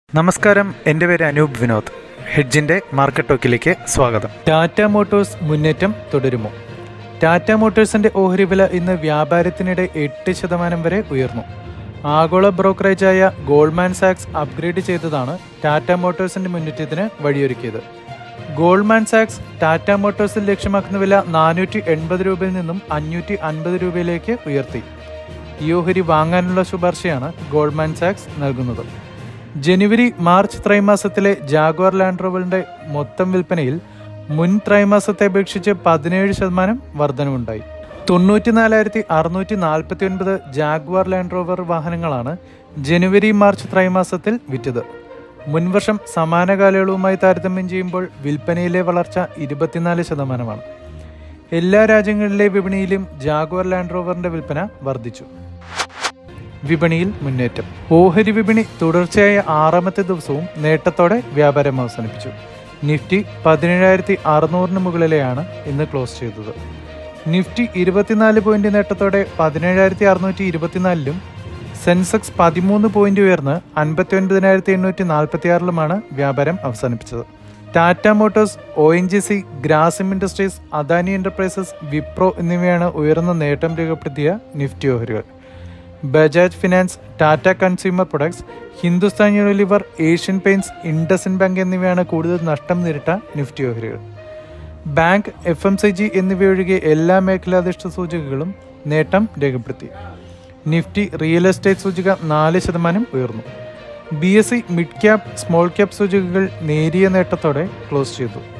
നമസ്കാരം എൻ്റെ പേര് അനൂപ് വിനോദ് ഹെഡ്ജിൻ്റെ മാർക്കറ്റ് ടോക്കിലേക്ക് സ്വാഗതം ടാറ്റ മോട്ടോഴ്സ് മുന്നേറ്റം തുടരുമോ ടാറ്റ മോട്ടോഴ്സിന്റെ ഓഹരി വില ഇന്ന് വ്യാപാരത്തിനിടെ എട്ട് ശതമാനം വരെ ഉയർന്നു ആഗോള ബ്രോക്കറേജായ ഗോൾഡ്മാൻ സാക്സ് അപ്ഗ്രേഡ് ചെയ്തതാണ് ടാറ്റ മോട്ടോഴ്സിന്റെ മുന്നേറ്റത്തിന് വഴിയൊരുക്കിയത് ഗോൾഡ്മാൻ സാക്സ് ടാറ്റ മോട്ടോഴ്സിൽ ലക്ഷ്യമാക്കുന്ന വില നാനൂറ്റി എൺപത് രൂപയിൽ നിന്നും അഞ്ഞൂറ്റി അൻപത് രൂപയിലേക്ക് ഉയർത്തി ഈ ഓഹരി വാങ്ങാനുള്ള ശുപാർശയാണ് ഗോൾഡ്മാൻ സാക്സ് നൽകുന്നത് ജനുവരി മാർച്ച് ത്രൈമാസത്തിലെ ജാഗ്വാർ ലാൻഡ് റോവറിന്റെ മൊത്തം വിൽപ്പനയിൽ മുൻ ത്രൈമാസത്തെ അപേക്ഷിച്ച് പതിനേഴ് ശതമാനം വർധനവുണ്ടായി തൊണ്ണൂറ്റിനാലായിരത്തി അറുന്നൂറ്റി നാൽപ്പത്തി ഒൻപത് ജാഗ്വാർ ലാൻഡ് റോവർ വാഹനങ്ങളാണ് ജനുവരി മാർച്ച് ത്രൈമാസത്തിൽ വിറ്റത് മുൻവർഷം സമാന കാലയളവുമായി താരതമ്യം ചെയ്യുമ്പോൾ വിൽപ്പനയിലെ വളർച്ച ഇരുപത്തിനാല് ശതമാനമാണ് എല്ലാ രാജ്യങ്ങളിലെ വിപണിയിലും ജാഗ്വാർ ലാൻഡ് റോവറിന്റെ വിൽപ്പന വർദ്ധിച്ചു വിപണിയിൽ മുന്നേറ്റം ഓഹരി വിപണി തുടർച്ചയായ ആറാമത്തെ ദിവസവും നേട്ടത്തോടെ വ്യാപാരം അവസാനിപ്പിച്ചു നിഫ്റ്റി പതിനേഴായിരത്തി അറുന്നൂറിന് മുകളിലെയാണ് ഇന്ന് ക്ലോസ് ചെയ്തത് നിഫ്റ്റി ഇരുപത്തിനാല് പോയിന്റ് നേട്ടത്തോടെ പതിനേഴായിരത്തി അറുന്നൂറ്റി ഇരുപത്തിനാലിലും സെൻസെക്സ് പതിമൂന്ന് പോയിന്റ് ഉയർന്ന് അൻപത്തി ഒൻപതിനായിരത്തി എണ്ണൂറ്റി നാൽപ്പത്തി ആറിലുമാണ് വ്യാപാരം അവസാനിപ്പിച്ചത് Tata Motors O N G C Grasim Industries Adani Enterprises Wipro എന്നിവയാണ് ഉയർന്ന നേട്ടം രേഖപ്പെടുത്തിയ നിഫ്റ്റി ഓഹരികൾ Bajaj Finance Tata Consumer Products Hindustan Unilever Asian Paints IndusInd Bank എന്നിവയാണ് കൂടുതൽ നഷ്ടം നേരിട്ട നിഫ്റ്റി ഓഹരികൾ bank F M C G എന്നിവയൊഴികെ എല്ലാ മേഖലാധിഷ്ഠ സൂചികകളും നേട്ടം രേഖപ്പെടുത്തി നിഫ്റ്റി റിയൽ എസ്റ്റേറ്റ് സൂചിക നാല് ശതമാനം ഉയർന്നു B S C mid cap small cap സൂചികകൾ നേരിയ നേട്ടത്തോടെ ക്ലോസ് ചെയ്തു